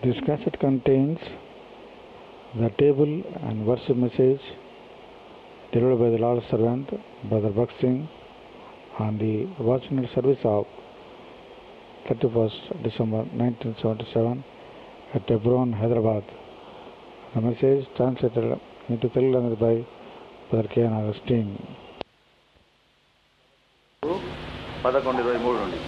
This cassette contains the table and worship message delivered by the Lord's servant, Brother Bhakt Singh, on the watchman service of 31st December 1977 at Hebron, Hyderabad. The message translated into Telugu language by Brother K. N. Augustine. పదకొండు ఇరవై మూడు నుండి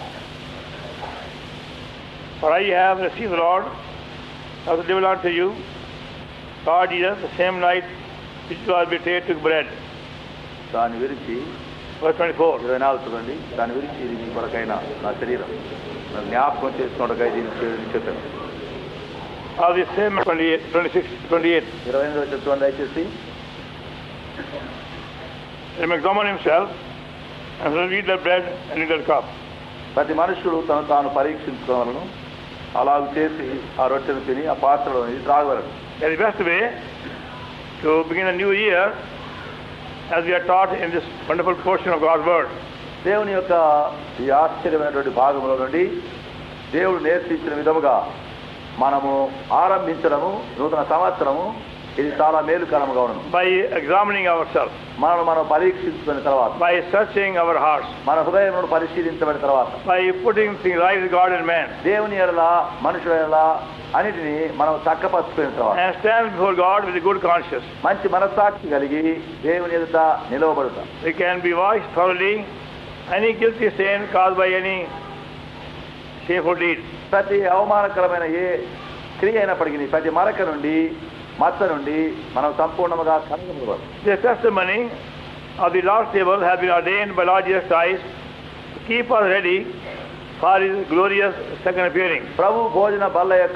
For I have received the Lord, as delivered unto you, God Jesus, the same night which was betrayed, took bread. దాన్ని విరిచి Verse 24. ఇరవై నాలుగు చూడండి దాన్ని విరిచి ఇది మీ కొరకైన నా శరీరం నన్ను జ్ఞాపకం చేసుకున్నట్టుగా దీన్ని చే- చెప్పాను Of the same 28, 26, 28. ఇరవై ఎనిమిది వచ్చి చూడండి దయచేసి Let him examine himself, and shall eat the bread and eat the cup. ప్రతి మనుషుడు తను తాను పరీక్షించుకోవాలను అలాగ చేసి ఆ రొట్టెను తిని ఆ పాత్రలో నుంచి త్రాగవలను That is the best way to begin a new year, as we are taught in this wonderful portion of God's Word. దేవుని యొక్క ఈ ఆశ్చర్యమైనటువంటి భాగంలో నుండి దేవుడు నేర్పించిన విధముగా మనము ఆరంభించడము నూతన సంవత్సరము ఇది చాలా మేలుకరముగా ఉండను By examining ourselves, మనను మనం పరీక్షించుకున్న తర్వాత by searching our hearts, మన హృదయమును పరిశీలించబడిన తర్వాత by putting things right with God and man, దేవుని ఎడల మనుషుల ఎడల అన్నిటిని మనం చక్కపరుచుకున్న తర్వాత and stand before God with a good conscience. మంచి మనస్సాక్షి కలిగి దేవుని ఎదుట నిలవబడతాం We can be washed thoroughly any guilty sin caused by any shameful deed. ప్రతి అవమానకరమైన ఏ క్రియ అయినప్పటికీ ప్రతి మరక నుండి మచ్చ నుండి మనం సంపూర్ణముగా కనుగొనబడతాం The testimony of the Lord's table has been ordained by Lord Jesus Christ to keep us ready for His glorious second appearing. ప్రభు భోజన బల్ల యొక్క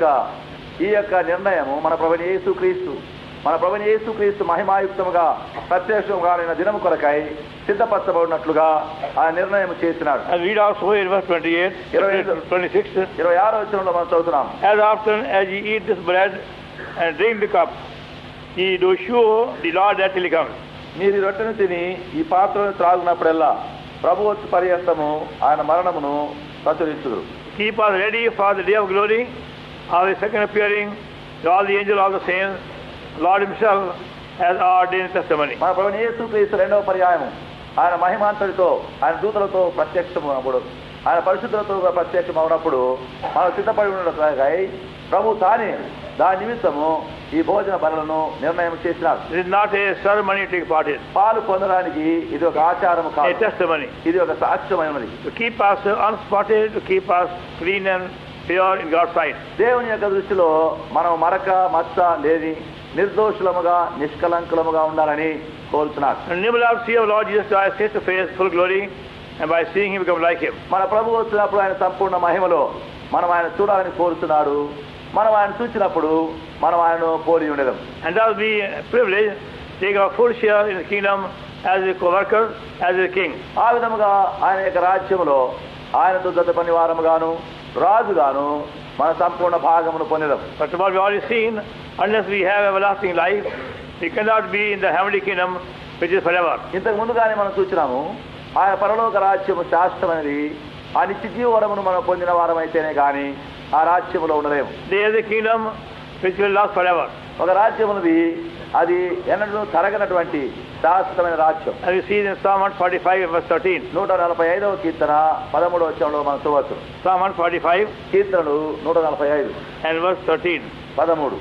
ఈ యొక్క నిర్ణయము మన ప్రభుని యేసు క్రీస్తు మన ప్రభుని యేసు క్రీస్తు మహిమాయుక్తముగా ప్రత్యక్షముగా అయిన దినము కొరకై సిద్ధపరచబడినట్లుగా ఆ నిర్ణయం చేసినాడు And read also in verse 28, Iroy- 26, ఇరవై ఆరో వచనంలో మనం చదువుతున్నాం As often as ye eat this bread and drink the cup, ye do show the Lord that till he comes. మీరు ఈ రొట్టెను తిని ఈ పాత్రను త్రాగునప్పుడల్లా ప్రభు వచ్చి పర్యంతము ఆయన మరణమును ప్రచురించుదురు Keep us ready for the day of glory, of the second appearing, to all the angels of the saints, Lord himself has ordained testimony. మన ప్రభుని యేసు క్రీస్తు రెండవ పర్యాయము ఆయన మహిమాంతరితో ఆయన దూతలతో ప్రత్యక్షము అప్పుడు ఆయన పరిశుద్ధులతో ప్రత్యక్షం అవునప్పుడు మనం సిద్ధపడి ఉండటై ప్రభు తానే దాని నిమిత్తము ఈ భోజన బలను నిర్ణయం చేసినాడు This is not a ceremony to take part in, పాలు పొందడానికి ఇది ఒక ఆచారం a కాదు testimony. ఇది ఒక సాక్ష్యమైనది To keep us unspotted, to keep us clean and pure in God's sight. దేవుని యొక్క దృష్టిలో మనం మరక మచ్చ లేని నిర్దోషులముగా నిష్కలంకులముగా ఉండాలని కోరుతున్నారు And you will have see our Lord Jesus Christ face to face, full glory, and by seeing him become like him. మన ప్రభు వచ్చినప్పుడు ఆయన సంపూర్ణ మహిమలో మనం ఆయన చూడాలని కోరుతున్నాడు మనం ఆయన చూసినప్పుడు మనం ఆయనను పోలి ఉండదాం And that will be a privilege to take our full share in the kingdom as a co-worker, as a king. ఆ విధముగా ఆయన యొక్క రాజ్యములో ఆయనతో జత పని వారముగాను రాజుగాను మన సంపూర్ణ భాగమును పొందడం But what we already seen, unless we have everlasting life, we cannot be in the heavenly kingdom which is forever. ఇంతకు ముందుగానే మనం చూసినాము ఆయన పరలోక రాజ్యము శాశ్వతమైనది ఆ నిత్య జీవనమును మనం పొందిన వారమైతేనే కానీ ఆ రాజ్యములో ఉండలేము There is a kingdom which will last forever. ఒక రాజ్యం ఉన్నది అది ఎన్నడూ తరగనటువంటి శాశ్వతమైన రాజ్యం As we see in Psalm 145 verse 13. నూట నలభై ఐదవ కీర్తన పదమూడవ వచ్చంలో మనం చూడవచ్చు Psalm 145 కీర్తనలు నూట నలభై ఐదు and verse 13. పదమూడు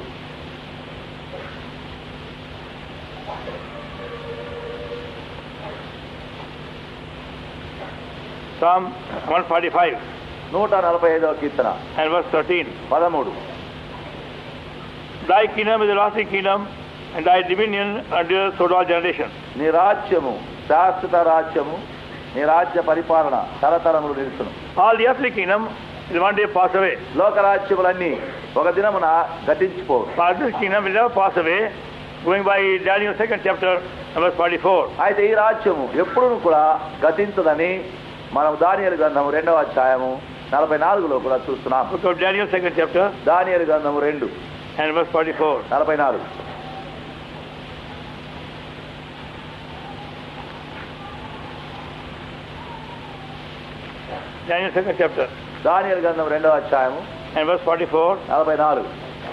Psalm 145 నూట నలభై ఐదవ కీర్తన and verse 13. పదమూడు Thy kingdom is a lasting kingdom, and thy dominion endures throughout all generations. నీ రాజ్యము శాశ్వత రాజ్యము నీ రాజ్య పరిపాలన తరతరములు నిలుచును All the earthly kingdom will one day pass away. లోక రాజ్యములన్నీ ఒక దినమున గతించిపోవు But this kingdom will never pass away, going by Daniel 2nd chapter, and verse 44. అయితే ఈ రాజ్యము ఎప్పుడూ కూడా గతించదని మనం దానియలు గ్రంథము రెండవ అధ్యాయము నలభై నాలుగులో కూడా చూస్తున్నాం Book of Daniel 2nd chapter, దానియలు గ్రంథము రెండు and verse 44. నలభై నాలుగు Daniel 2nd chapter. దానియలు గ్రంథం రెండవ అధ్యాయము and verse 44. నలభై నాలుగు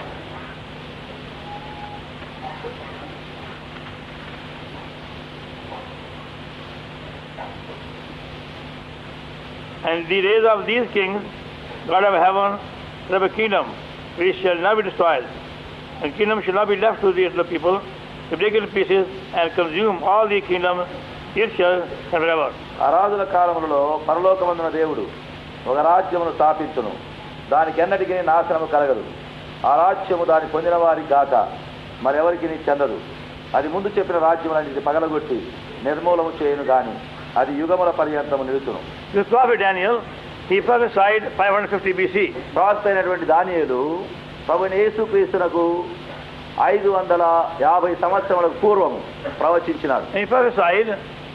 And the days of these kings, God of heaven, shall have a kingdom which shall not be destroyed. And kingdom shall not be left to the other people to break it in pieces and consume all the kingdom, it shall have forever. ఆ రాజుల కాలములలో పరలోకమందున దేవుడు ఒక రాజ్యమును స్థాపించును దానికి ఎన్నటికీ నాశనము కలగదు ఆ రాజ్యము దాని పొందిన వారికి గాక మరెవరికి చెందదు అది ముందు చెప్పిన రాజ్యములన్నిటి పగలగొట్టి నిర్మూలము చేయను గాని అది యుగముల పర్యంతము నిలుచును This prophet Daniel, he prophesied 550 BC. ప్రవక్త అయినటువంటి దానియేలు ప్రభుని యేసుక్రీస్తునకు ఐదు వందల యాభై సంవత్సరములకు పూర్వము ప్రవచించినాడు And he prophesied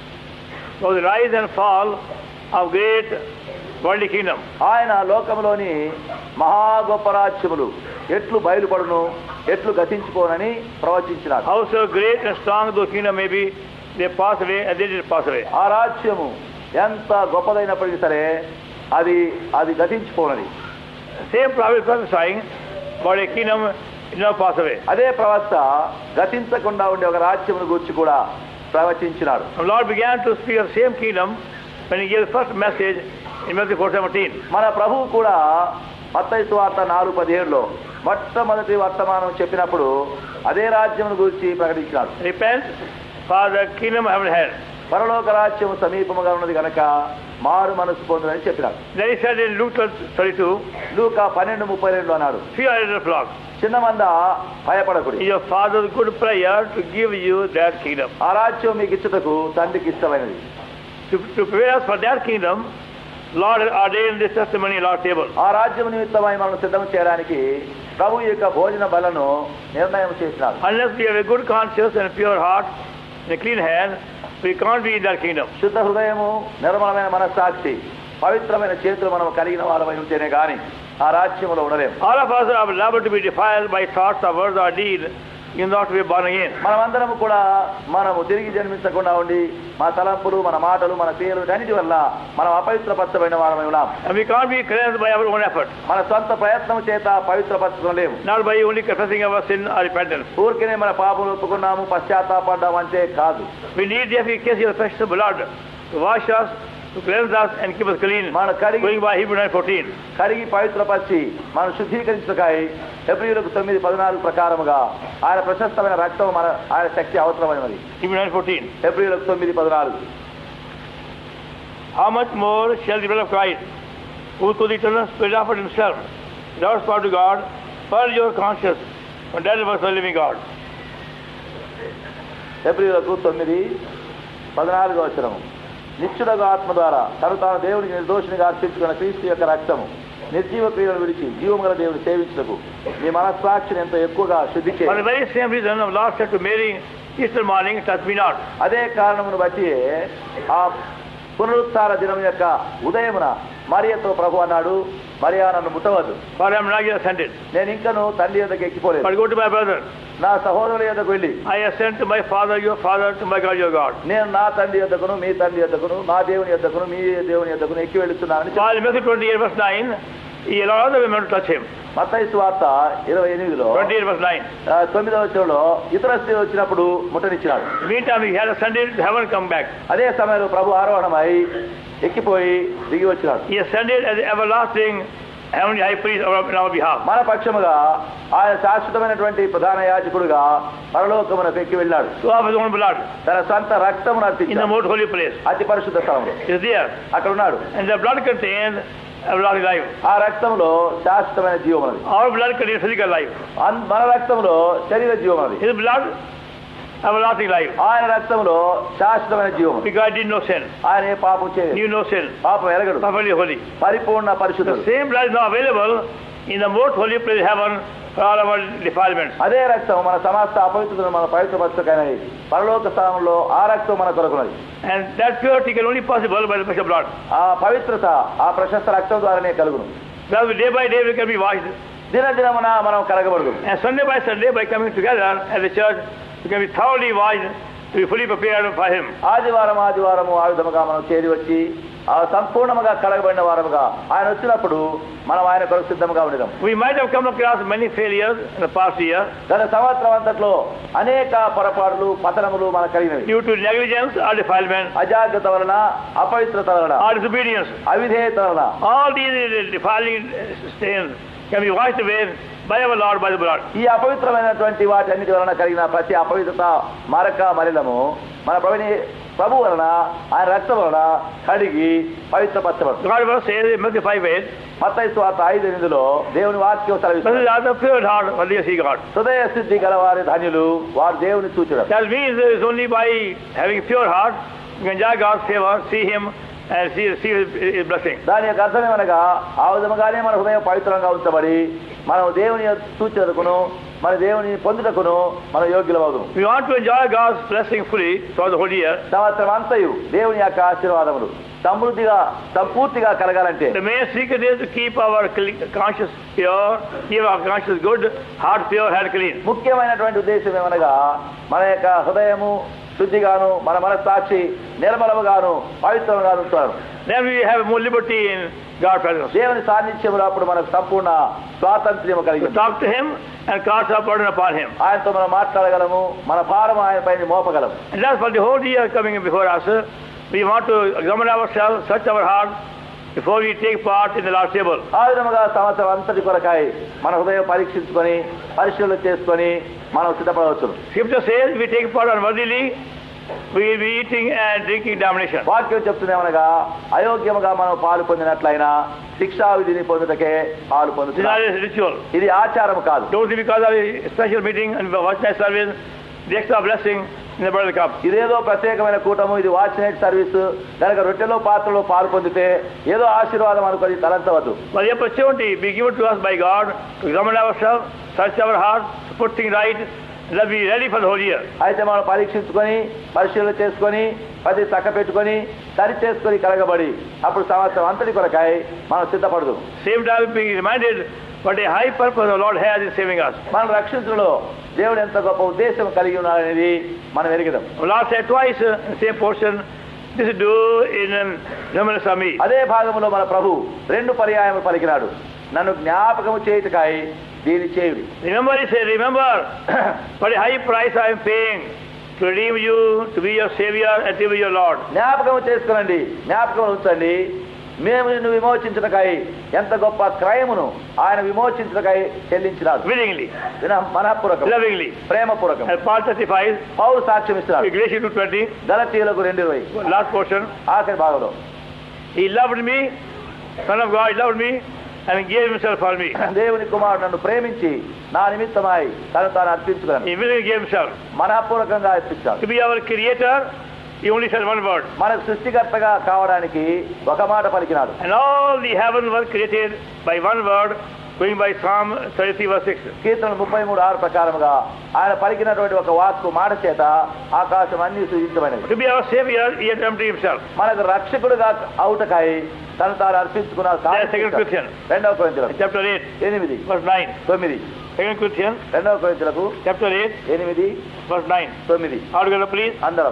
of the rise and fall of great worldly kingdom. ఆయన లోకంలోని మహా గొప్ప రాజ్యములు ఎట్లు బయలుపడును ఎట్లు గతించిపోనని ప్రవచించినాడు Howso great and strong those kingdom may be, they pass away and they did pass away. ఆ రాజ్యము ఎంత గొప్పదైనప్పటికీ సరే అది అది గతించిపోనది Same prophet prophesying about a kingdom did not pass away. అదే ప్రవక్త గతించకుండా ఉండే ఒక రాజ్యమును గురించి కూడా ప్రవచించినాడు The Lord began to speak of the same kingdom when he gave the first message in Matthew 4:17. మన ప్రభువు కూడా మత్తయి సువార్త నాలుగు పదిహేడులో మొట్టమొదటి వర్తమానం చెప్పినప్పుడు అదే రాజ్యమును గురించి ప్రకటించినాడు Repent, for the kingdom of heaven hand. పరలోక రాజ్యము సమీపముగా ఉన్నది కనుక మారు మనసు పొందునని చెప్పినాడు Then he said in Luke 32, లూకా పన్నెండు ముప్పై రెండు అన్నాడు Fear little flock. చిన్న మంద భయపడకుడి It is your father's good prayer to give you that kingdom. ఆ రాజ్యం మీకు ఇచ్చుటకు తండ్రికి ఇష్టమైనది To, to prepare us for that kingdom, Lord has ordained this testimony at our table. ఆ రాజ్యం నిమిత్తమై మనం సిద్ధం చేయడానికి ప్రభు యొక్క భోజన బలను నిర్ణయం చేసినాడు Unless we have a good conscience and a pure heart and a clean hand, we can't be in that kingdom. శుద్ధ హృదయము నిర్మలమైన మనస్సాక్షి పవిత్రమైన చేతులు మనం కలిగిన వాళ్ళమై ఉంటేనే గాని ఆ రాజ్యంలో ఉండలేము All of us are liable to be defiled by thoughts or words or deed in order to be born again. మనమందరము కూడా మనము తిరిగి జన్మించకుండా ఉండి మన తలంపులు మన మాటలు మన క్రియలు అన్నిటి వల్ల మనం అపవిత్రపరచబడిన వారమై ఉన్నాం And we can't be cleansed by our own effort, మన సొంత ప్రయత్నం చేత పవిత్రపరచడం లేము not by only confessing our sin or repentance. ఊరికనే మన పాపం ఒప్పుకున్నాము పశ్చాత్తాపడ్డాము అంటే కాదు We need the efficacy of the precious blood to wash us, to cleanse us, and keep us clean. మన కడిగి Going by Hebrew 9:14. కడిగి పవిత్రపరిచి మనం శుద్ధీకరించకాయ ఫిబ్రవరికి తొమ్మిది పద్నాలుగు ప్రకారముగా ఆయన ప్రశస్తమైన రక్తం మన ఆయన శక్తి అవసరమైనది Hebrew 9:14. ఫిబ్రవరికి తొమ్మిది పద్నాలుగు How much more shall the blood of Christ, who through the eternal Spirit offered himself without spot to God, purge your conscience from dead works of the living God? ఫిబ్రవరికి తొమ్మిది పద్నాలుగు అవసరము నిత్యుడగు ఆత్మ ద్వారా తను తాను దేవునికి నిర్దోషినిగా అర్పించుకున్న క్రీస్తు యొక్క రక్తము నిర్జీవ క్రియలను విడిచి జీవము గల దేవుని సేవించుటకు మీ మనస్సాక్షిని ఎంతో ఎక్కువగా శుద్ధి For the చేయాలి very same reason, our Lord said to Mary Easter morning, touch me not. అదే కారణమును బట్టి ఆ పునరుత్థాన దినం యొక్క ఉదయమున మరియతో ప్రభు అన్నాడు మరియా నన్ను ముట్టవద్దు For I am not yet ascended. నేను ఇంకను తండ్రి యొద్దకు ఎక్కిపోలేదు But go to my brother. నా సహోదరుల యొద్దకు వెళ్ళి I ascend to my Father, your Father, to my God, your God. నేను నా తండ్రి యొద్దకును మీ తండ్రి యొద్దకును మా దేవుని యొద్దకును మీ దేవుని యొద్దకును ఎక్కి వెళుతున్నానని చెప్పాడు. While in Matthew 28, verse 9, he allowed other women to touch him. మత్తయి వార్త ఇరవై ఎనిమిదిలో 28, verse 9. ఆ, తొమ్మిదవ వచ్చంలో ఇతర స్త్రీలు వచ్చినప్పుడు ముట్టనిచ్చినాడు Meantime, he had ascended to heaven, come back. అదే సమయంలో ప్రభు ఆరోహణమై ఎక్కిపోయి దిగి వచ్చినాడు He ascended as the everlasting heavenly high priest on our- on our behalf. మన పక్షముగా ఆయన శాశ్వతమైనటువంటి ప్రధాన యాజకుడుగా పరలోకమునకు ఎక్కి వెళ్ళాడు To of his own blood తన సొంత రక్తమును in the అర్పించాడు most holy place. అతి పరిశుద్ధ స్థలంలో Is there. అక్కడ ఉన్నాడు And the blood contains everlasting life. ఆ రక్తంలో శాశ్వతమైన జీవం ఉన్నది Our blood contains physical life. అన్- మన రక్తంలో శరీర జీవం ఉన్నది His blood, everlasting life. ఆయన రక్తంలో శాశ్వతమైన జీవం ఉంది. Because I did no sin. ఆయన ఏ పాపం చేయలేదు Knew no sin. పాపం ఎరగడు Perfectly holy. పరిపూర్ణ The పరిశుద్ధుడు same blood is now available in the most holy place heaven for all our defilements. అదే రక్తం మన సమస్త అపవిత్రతను మన పవిత్రపరచకైనది పరలోక స్థానంలో ఆ రక్తం మన కొరకున్నది And that purity can only possible by the precious blood. ఆ పవిత్రత ఆ ప్రశస్త రక్తం ద్వారానే కలుగును Because day by day we can be washed. దినదినమున మనం కలగబడదు And Sunday by Sunday by coming together as a church, we can be thoroughly washed to be fully prepared for Him. ఆదివారం ఆదివారము ఆ విధముగా మనం చేరి వచ్చి ఆ సంపూర్ణముగా కడగబడిన వారముగా ఆయన వచ్చినప్పుడు మనం ఆయన కొరకు సిద్ధంగా ఉండదాం We might have come across many failures in the past year గత సంవత్సరం అంతట్లో అనేక పొరపాట్లు పతనములు మనకు కలిగినవి due to negligence or defilement అజాగ్రత్త వలన అపవిత్రత వలన or disobedience. అవిధేయత వలన All these defiling stains can be washed away by our Lord by the blood. ఈ అపవిత్రమైనటువంటి వాటి అన్నిటి వలన కలిగిన ప్రతి అపవిత్రత మరక మలినము మన ప్రభుని ప్రభు వలన ఆయన రక్తం వలన కడిగి పవిత్రపరచబడుతుంది God will say in Matthew 5 8, మత్తయి స్వార్థ ఐదు ఎనిమిదిలో దేవుని వాక్యం Blessed సెలవిస్తుంది are the pure heart, for they see God. హృదయ శుద్ధి గల వారి ధన్యులు వారు దేవుని చూచడం That means it is only by having pure heart you can enjoy God's favor, see Him, and see, see His, His blessing. దాని యొక్క అర్థమేమనగా ఆ విధముగానే మన హృదయం పవిత్రంగా ఉంచబడి మనం దేవుని సూచనకును మన దేవుని పొందుటకును మన యోగ్యులమవుదు We want to enjoy God's blessing fully throughout the whole year. సంవత్సరం అంతయు దేవుని యొక్క ఆశీర్వాదములు సమృద్ధిగా సంపూర్తిగా కలగాలంటే The main secret is to keep our cl- conscience pure, keep our conscience good, heart pure, head clean. ముఖ్యమైనటువంటి ఉద్దేశం ఏమనగా మన యొక్క హృదయము శుద్ధిగాను మన మనస్సాక్షి నిర్మలముగాను పవిత్రముగాను ఉంటారు Then we have more liberty in God's presence. దేవుని సాన్నిధ్యములో అప్పుడు మనకు సంపూర్ణ స్వాతంత్ర్యం కలిగి To talk to Him and cast our burden upon Him. ఆయనతో మనం మాట్లాడగలము మన భారం ఆయన పైన మోపగలము And that's for the whole year coming before us. We want to examine ourselves, search our heart before we take part in the Lord's table. ఆ విధముగా సంవత్సరం అంతటి కొరకాయ మన హృదయం పరీక్షించుకొని పరిశీలన చేసుకొని మనం సిద్ధపడవచ్చు Scripture says if we take part unworthily, we will be eating and drinking damnation. వాక్యం చెప్తుందేమనగా అయోగ్యముగా మనం పాలు పొందినట్లయినా శిక్షా విధిని పొందుటకే పాలు This is పొందుతున్నాం not a ritual. ఇది ఆచారం కాదు Don't think because of a special meeting and watch night service, the extra blessing in the brother cup. ఇదేదో ప్రత్యేకమైన కూటము ఇది వాచ్ నైట్ సర్వీస్ కనుక రొట్టెలో పాత్రలో పాలు పొందితే ఏదో ఆశీర్వాదం అనుకొని తలంచవద్దు But the opportunity be given to us by God to examine ourselves, search our heart, to put things right, and let be ready for the whole year. అయితే మనం పరీక్షించుకొని పరిశీలన చేసుకొని పది చక్క పెట్టుకొని సరి చేసుకొని కలగబడి అప్పుడు సంవత్సరం అంతటి కొరకాయ మనం సిద్ధపడదు Same time being reminded what a high purpose the Lord has in saving us. మనం రక్షించడంలో దేవుడు ఎంత గొప్ప ఉద్దేశం కలిగి ఉన్నాడనేది మనం ఎరిగిదాం The Lord said twice uh, in the same portion, this do in um, remembrance of me. అదే భాగంలో మన ప్రభు రెండు పర్యాయములు పలికినాడు నన్ను జ్ఞాపకము చేయుటకాయ దీని చేయుడి Remember, he said, remember what a high price I am paying to redeem you, to be your Savior, and to be your Lord. జ్ఞాపకం చేసుకునండి జ్ఞాపకం ఉంచండి మేము నిన్ను విమోచించటకాయ ఎంత గొప్ప క్రయమును ఆయన విమోచించటకాయ చెల్లించినాడు Willingly, విన- మనఃపూర్వకం lovingly. ప్రేమపూర్వకం And Paul testifies, పౌరు సాక్ష్యం ఇస్తున్నాడు Galatians 2.20, గలతీయులకు రెండు ఇరవై last portion, ఆఖరి భాగంలో He loved me, Son of God loved me, and gave himself for me. దేవుని కుమారుడు నన్ను ప్రేమించి నా నిమిత్తమై తను తాను అర్పించుకున్నాను He willingly gave himself. మనఃపూర్వకంగా అర్పించాడు To be our creator, he only said one word. మనకు సృష్టికర్తగా కావడానికి ఒక మాట పలికినాడు And all the heaven was created by one word, going by Psalm 33 verse 6. కీర్తన ముప్పై మూడు ఆరు ప్రకారముగా ఆయన పలికినటువంటి ఒక వాక్కు మాట చేత ఆకాశం అన్ని సూచించమైనది To be our savior, he had emptied himself. మనకు రక్షకుడుగా అవుటకాయ తను తాను అర్పించుకున్నాడు That's second Corinthians. రెండవ కొరింతలకు In chapter 8, ఎనిమిది verse 9. తొమ్మిది Second Corinthians, రెండవ కొరింతలకు chapter 8, ఎనిమిది verse 9. తొమ్మిది All together, please. అందరం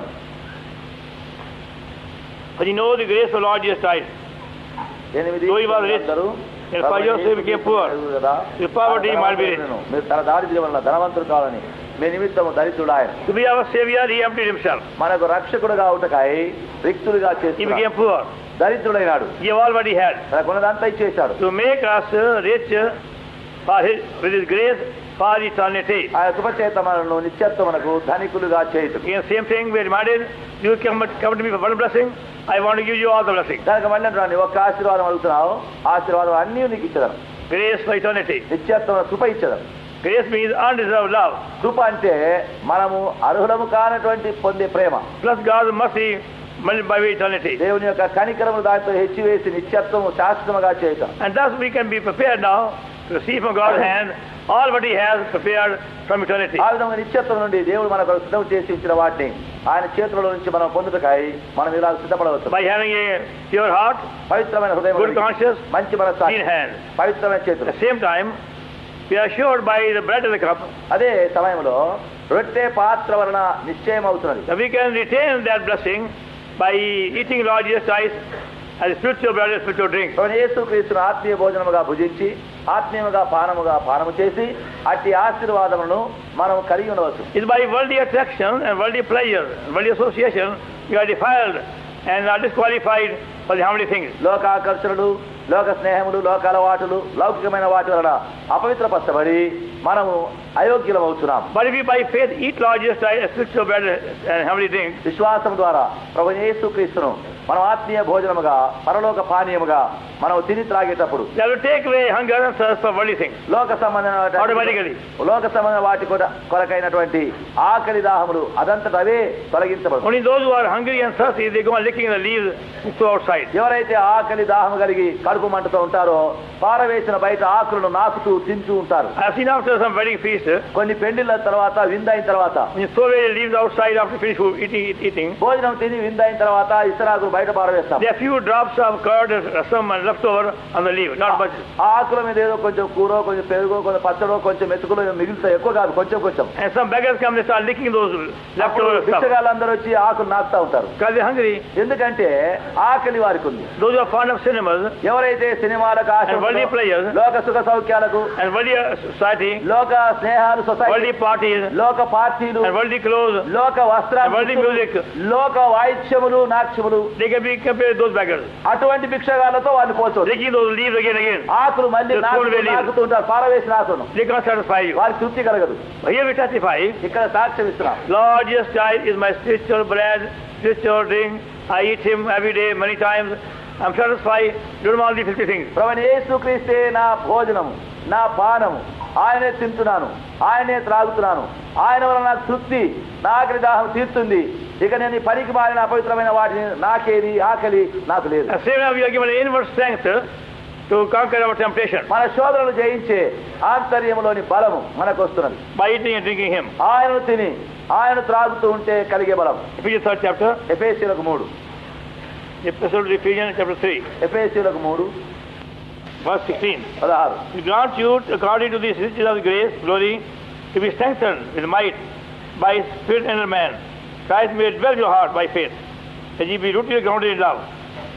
But you know the grace of the Lord Jesus Christ. ఎనిమిది So he was rich. అందరూ And for your sake became poor. కదా With poverty he might be rich. మీరు తన దారిద్ర్యం వలన ధనవంతుడు కావాలని మీ నిమిత్తము దరిద్రుడు ఆయన To be our savior, he emptied himself. మనకు రక్షకుడుగా అవుటకాయ రిక్తులుగా He చేసి became poor. దరిద్రుడైనాడు He gave all what he had. తనకున్నదంతా ఇచ్చేశాడు To make us uh, rich uh, for his, with his grace for eternity. ఆయన కృపచేత మనను నిత్యత్వమునకు ధనికులుగా చేయుట Again, same thing, we are reminded, you come, come to me for one blessing, I want to give you all the blessings. దానికి మళ్ళీ అంటున్నాను ఒక్క ఆశీర్వాదం అడుగుతున్నావు ఆశీర్వాదం అన్నీ నీకు ఇచ్చదను Grace for eternity. నిత్యత్వం కృప ఇచ్చదను Grace means undeserved love, కృప అంటే మనము అర్హులము కానటువంటి పొందే ప్రేమ plus God's mercy multiplied by eternity. దేవుని యొక్క కనికరము దాంతో హెచ్చివేసి నిత్యత్వము శాశ్వతముగా చేయటం And thus we can be prepared now to receive from God's hand all what He has prepared from eternity. ఆ విధంగా నిత్యత్వం నుండి దేవుడు మనకు సిద్ధం చేసి ఇచ్చిన వాటిని ఆయన చేతుల నుంచి మనం పొందుటకాయ మనం ఇలా సిద్ధపడవచ్చు By having a pure heart, పవిత్రమైన హృదయం good conscience, మంచి clean మనస్సాక్షి hand. పవిత్రమైన At చేతులు the same time, we are assured by the bread and the cup అదే సమయంలో రొట్టె పాత్ర వలన నిశ్చయం అవుతున్నది that we can retain that blessing by eating Lord Jesus Christ as spiritual bread and spiritual drink. ప్రభువైన యేసుక్రీస్తును ఆత్మీయ భోజనముగా భుజించి ఆత్మీయముగా పానముగా పానము చేసి అట్టి ఆశీర్వాదములను మనం కలిగి ఉండవచ్చు It's by worldly attraction and worldly pleasure, and worldly association, we are defiled and are disqualified for the heavenly things. లోకాకర్షణలు లోక స్నేహములు లోక అలవాటులు లౌకికమైన వాటి వలన అపవిత్రపరచబడి మనము అయోగ్యులం అవుతున్నాం But if we by faith eat Lord Jesus Christ as spiritual bread and heavenly drink, విశ్వాసం ద్వారా ప్రభు యేసుక్రీస్తును మనం ఆత్మీయ భోజనముగా పరలోక పానీయముగా మనం తిని త్రాగేటప్పుడు that will take away hunger and thirst for worldly things. లోక సంబంధమైన Automatically. లోక సంబంధమైన వాటి కొర- కొరకైనటువంటి ఆకలి దాహములు అదంతట అవే తొలగించబడు Only those who are hungry and thirsty, they go on licking the leaves and throw outside. ఎవరైతే ఆకలి దాహము కలిగి కడుపు మంటతో ఉంటారో పారవేసిన బయట ఆకులను నాకుతూ తింటూ ఉంటారు I have seen after some wedding feast, కొన్ని పెండిళ్ళ తర్వాత విందైన తర్వాత when you throw away the leaves outside after finish food, eating, eating, భోజనం తిని విందైన తర్వాత ఇస్తరాకులు బయట పారవేస్తాం there are few drops of curd, rasam and left over on the leaf, not much. ఆ ఆకుల మీద ఏదో కొంచెం కూరో కొంచెం పెరుగో కొంచెం పచ్చడో కొంచెం మెతుకులో మిగులుతాయి ఎక్కువ కాదు కొంచెం కొంచెం And some beggars come, they start licking those leftover stuff. భిక్షగాళ్ళందరూ వచ్చి ఆకులు నాకుతా ఉంటారు Because they're hungry. ఎందుకంటే ఆకలి వారికి ఉంది Those who are fond of cinemas ఎవరైతే సినిమాలకు ఆశ And worldly ఉందో, pleasures. లోక సుఖ సౌఖ్యాలకు and worldly society, లోక స్నేహాలు సొసైటీ worldly parties, లోక పార్టీలు and worldly clothes, లోక వస్త్రాలు And worldly music. లోక వాయిద్యములు నాట్యములు they can be compared with those beggars. అటువంటి భిక్షగాలతో వాళ్ళు పోతుంది Licking those leaves again and again. ఆకులు మళ్ళీ Just నాకుతూ- throw away leaves. నాకుతూ ఉంటారు పారవేసిన ఆకులను They can't satisfy you. వారికి తృప్తి కలగదు But here we testify, ఇక్కడ సాక్ష్యం ఇస్తున్నాం Lord Jesus Christ is my spiritual bread, spiritual drink. I eat him every day, many times. I'm satisfied. Don't all the filthy things. ప్రభుని యేసుక్రీస్తే నా భోజనము నా పానము ఆయనే తింటున్నాను ఆయనే త్రాగుతున్నాను ఆయన వల్ల నాకు తృప్తి నా ఆకలి దాహం తీరుతుంది ఇక నేను ఈ పనికి మారిన అపవిత్రమైన వాటిని నాకేది ఆకలి నాకు లేదు And same way we are given inward strength to conquer our temptation మన శోధనలు జయించే ఆంతర్యములోని బలము మనకు వస్తున్నది by eating and drinking him. ఆయనను తిని ఆయన త్రాగుతూ ఉంటే కలిగే బలం Ephesians third chapter, ఎఫేసీలకు మూడు Epistle to Ephesians chapter 3, ఎఫేసీలకు మూడు verse 16. పదహారు We grant you, according to this riches of grace, glory, to be strengthened with might by His Spirit and the man. Christ may dwell in your heart by faith, that ye be rooted and grounded in love.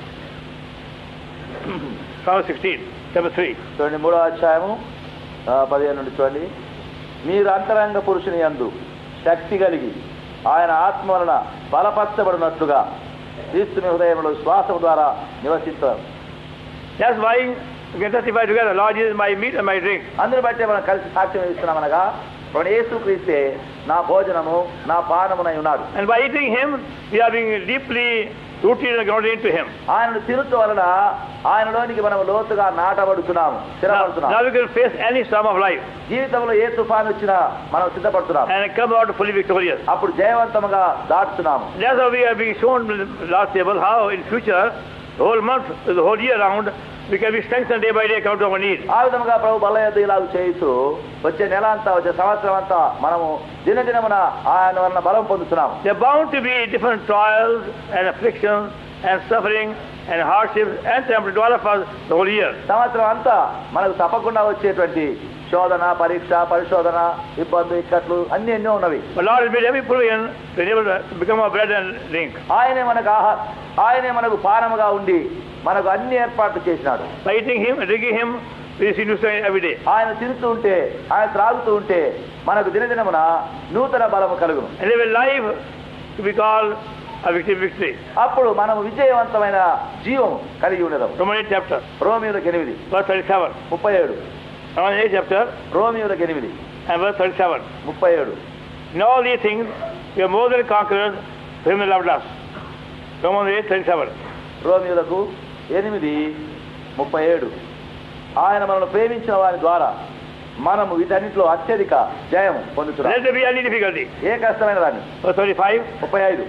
Psalm 16, chapter 3. చూడండి మూడో అధ్యాయము ఆ, పదిహేను నుండి చూడండి మీరు అంతరంగ పురుషుని యందు శక్తి కలిగి ఆయన ఆత్మ వలన బలపరచబడినట్లుగా క్రీస్తుని హృదయంలో శ్వాసము ద్వారా నివసిస్తారు That's why we can testify together, Lord Jesus, my meat and my drink. అందుని బట్టే మనం కలిసి సాక్ష్యం ఇస్తున్నామనగా ఇప్పుడు యేసు క్రీస్తే నా భోజనము నా పానమునై ఉన్నాడు And by eating Him, we are being deeply rooted and grounded into Him. ఆయనను తినుట వలన ఆయనలోనికి మనం లోతుగా నాటబడుతున్నాము Now, స్థిరపడుతున్నాము now we can face any storm of life జీవితంలో ఏ తుఫాన్ వచ్చినా మనం సిద్ధపడుతున్నాం and come out fully victorious. అప్పుడు జయవంతముగా దాటుతున్నాము That's how we are being shown in the last table how in future, the whole month, the whole year round, we can be strengthened day by day according to our need. ఆ విధముగా ప్రభు బల యొద్ద ఇలాగ చేయిస్తూ వచ్చే నెల అంతా వచ్చే సంవత్సరం అంతా మనము దినదినమున ఆయన వలన బలం పొందుతున్నాము There are bound to be different trials and afflictions and suffering and hardships and temptation to all of us the whole year. సంవత్సరం అంతా మనకు తప్పకుండా వచ్చేటువంటి శోధన పరీక్ష పరిశోధన ఇబ్బంది ఇక్కట్లు అన్ని ఎన్నో ఉన్నవి But Lord has made every provision to enable us to become our bread and drink. ఆయనే మనకు ఆహా ఆయనే మనకు పానముగా ఉండి మనకు అన్ని ఏర్పాట్లు చేసినాడు By eating Him and drinking Him, we receive new strength every day. ఆయన తిరుగుతూ ఉంటే ఆయన త్రాగుతూ ఉంటే మనకు దినదినమున నూతన బలము కలుగును And live a life to be called a victory. victory. అప్పుడు మనం విజయవంతమైన జీవం కలిగి ఉండదాం Romans 8 chapter, రోమియులకు ఎనిమిది verse 37. ముప్పై ఏడు Romans 8 chapter రోమియులకు ఎనిమిది and verse 37. ముప్పై ఏడు In all these things, we are more than conquerors to Him that loved us. Romans 8 37. రోమియులకు ఎనిమిది ముప్పై ఏడు ఆయన మనల్ని ప్రేమించిన వారి ద్వారా మనము వీటన్నిటిలో అత్యధిక జయం పొందుతున్నాం Let there be any difficulty. ఏ కష్టమైన దాన్ని Verse 35. ముప్పై ఐదు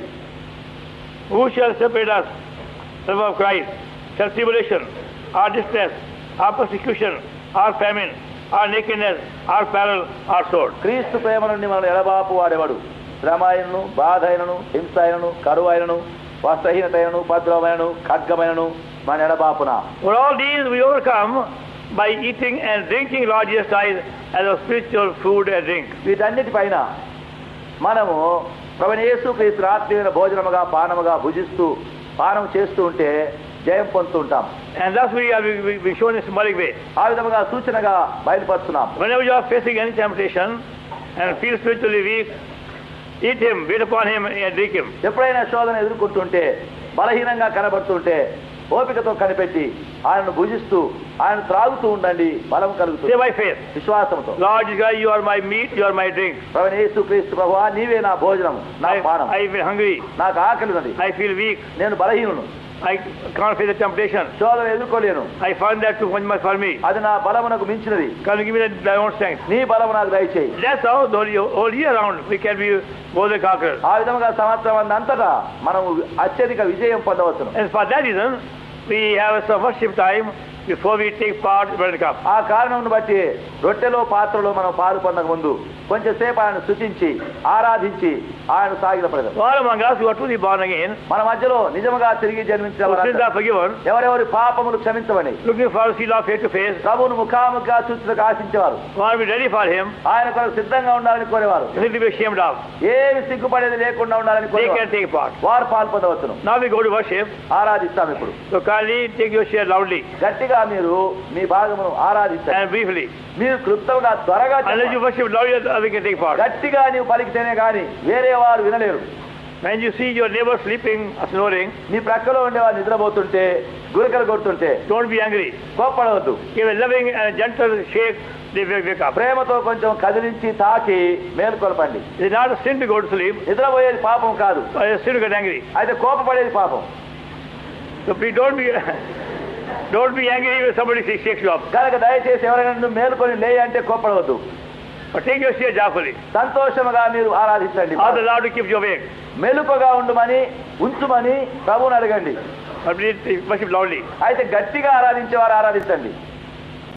Who shall separate us from the love of Christ? Shall tribulation, or distress, or persecution, or famine, or nakedness, or peril, or sword? క్రీస్తు ప్రేమ నుండి మనం ఎడబాపు వాడేవాడు శ్రమ అయినను బాధ అయినను హింస అయినను కరువు అయినను వస్త్రహీనత అయినను ఉపద్రవమైనను ఖడ్గమైనను మన ఎడబాపున For all these we overcome by eating and drinking Lord Jesus Christ as a spiritual food and drink. వీటన్నిటిపైన మనము ప్రవణ యేసుక్రీస్తు ఆత్మీయమైన భోజనముగా పానముగా భుజిస్తూ పానం చేస్తూ ఉంటే జయం పొందుతూ ఉంటాం And thus we are we, we, we shown in symbolic way. ఆ విధముగా సూచనగా బయలుపరుస్తున్నాం Whenever you are facing any temptation and feel spiritually weak, eat him, wait upon him and drink him. ఎప్పుడైనా శోధన ఎదుర్కొంటుంటే బలహీనంగా కనబడుతుంటే ఓపికతో కనిపెట్టి ఆయనను భుజిస్తూ ఆయన త్రాగుతూ ఉండండి బలం Say కలుగుతుంది by faith, విశ్వాసంతో Lord Jesus Christ, you are my meat, you are my drink. ప్రవణ యేసుక్రీస్తు ప్రభువా నీవే నా భోజనం నా I, పానం I feel hungry, నాకు ఆకలి ఉన్నది I feel weak, నేను బలహీనును I can't face the temptation. శోధన ఎదుర్కోలేను I find that too much for me. అది నా బలమునకు మించినది Can you give me that thy own strength? నీ బలము నాకు దయచేయి That's how the whole year- whole year round we can be more than conquerors. ఆ విధముగా సంవత్సరం అంతటా మనము అత్యధిక విజయం పొందవచ్చును And for that reason, we have some worship time before we take part in the Cup. ఆ కారణం బట్టి రొట్టెలో పాత్రలో మనం పాలు పొందక ముందు కొంచెంసేపు ఆయన స్థుతించి ఆరాధించి ఆయన సాగిన ప్రజలు All among us who are truly born again, మన మధ్యలో నిజముగా తిరిగి జన్మించిన whose sins వారందరూ are forgiven, ఎవరెవరి పాపములు క్షమించమని looking for to see Lord face to face, ప్రభువును ముఖాముఖిగా చూచుటకు ఆశించేవారు want to be ready for Him, ఆయన కొరకు సిద్ధంగా ఉండాలని కోరేవారు nothing to be ashamed of. ఏమి సిగ్గుపడేది లేకుండా ఉండాలని They కోరేవారు can take part. వారు పాలు పొందవచ్చును Now we go to worship. ఆరాధిస్తాం ఇప్పుడు So kindly take your share loudly గట్టిగా మీరు మీ భాగమును ఆరాధిస్తారు and briefly. మీరు క్లుప్తంగా త్వరగా Unless చెప్పాలి. you worship loudly, uh, we can take part. గట్టిగా నీవు పలికితేనే గాని వేరే వారు వినలేరు When you see your neighbor sleeping or snoring, నీ ప్రక్కలో ఉండేవారు నిద్రపోతుంటే గురకలు కొడుతుంటే don't be angry. కోప్పడవద్దు Give a loving and gentle shake, they will wake up. ప్రేమతో కొంచెం కదిలించి తాకి మేలుకొల్పండి It is not a sin to go to sleep, నిద్రపోయేది పాపం కాదు or a sin to get angry. అయితే కోపపడేది పాపం So please don't be don't be angry when somebody shakes you up. కనుక దయచేసి ఎవరైనా నువ్వు మేలుకొని లే అంటే కోప్పడవద్దు But take your share joyfully. సంతోషముగా మీరు ఆరాధించండి Ask the Lord to keep you awake. మెలుకగా ఉండమని ఉంచుమని ప్రభువుని అడగండి But please worship loudly. అయితే గట్టిగా ఆరాధించేవారు ఆరాధించండి